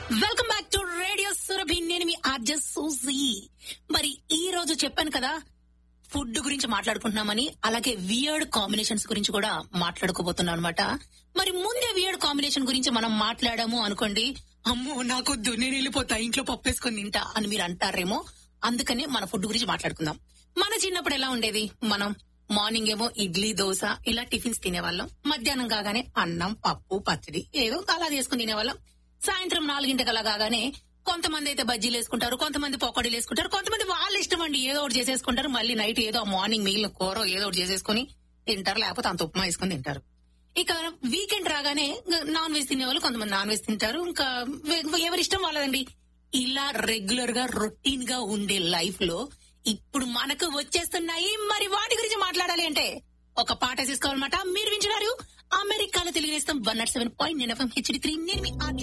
welcome back to radio Surabhi నేను మీ ఆర్జ సూజీ మరి ఈ రోజు చెప్పాను కదా ఫుడ్ గురించి మాట్లాడుకుంటున్నామని అలాగే వియర్డ్ కాంబినేషన్స్ గురించి కూడా మాట్లాడుకోబోతున్నాం అనమాట మరి ముందే వియర్డ్ కాంబినేషన్ గురించి మనం మాట్లాడాము అనుకోండి అమ్మో నాకొద్దు నేను వెళ్ళిపోతా ఇంట్లో పప్పు వేసుకొని తింటా అని మీరు అంటారేమో అందుకనే మన ఫుడ్ గురించి మాట్లాడుకుందాం మన చిన్నప్పుడు ఎలా ఉండేది మనం మార్నింగ్ ఏమో ఇడ్లీ దోశ ఇలా టిఫిన్స్ తినేవాళ్ళం మధ్యాహ్నం కాగానే అన్నం పప్పు పచ్చడి ఏదో అలా చేసుకుని తినేవాళ్ళం సాయంత్రం నాలుగింటికి అలా కాగానే కొంతమంది అయితే బజ్జీలు వేసుకుంటారు కొంతమంది పకోడీలు వేసుకుంటారు కొంతమంది వాళ్ళ ఇష్టం అండి ఏదో ఒకటి చేసేసుకుంటారు మళ్ళీ నైట్ ఏదో మార్నింగ్ మిగిలిన కూర ఏదో ఒకటి చేసేసుకుని తింటారు లేకపోతే అంత ఉప్మా వేసుకుని తింటారు ఇక వీకెండ్ రాగానే నాన్ వెజ్ తినేవాళ్ళు కొంతమంది నాన్ వెజ్ తింటారు ఇంకా వె- ఎవరి ఇష్టం వాళ్ళదండి ఇలా రెగ్యులర్ గా రొటీన్ గా ఉండే లైఫ్ లో ఇప్పుడు మనకు వచ్చేస్తున్నాయి మరి వాటి గురించి మాట్లాడాలి అంటే ఒక పాట తీసుకోవాలన్నమాట మీరు వింటున్నారు అమెరికాలో తెలుగు నేస్తం వన్ నాట్ సెవెన్ పాయింట్ నేను హెచ్డి త్రీ నేను మీ ఆర్జే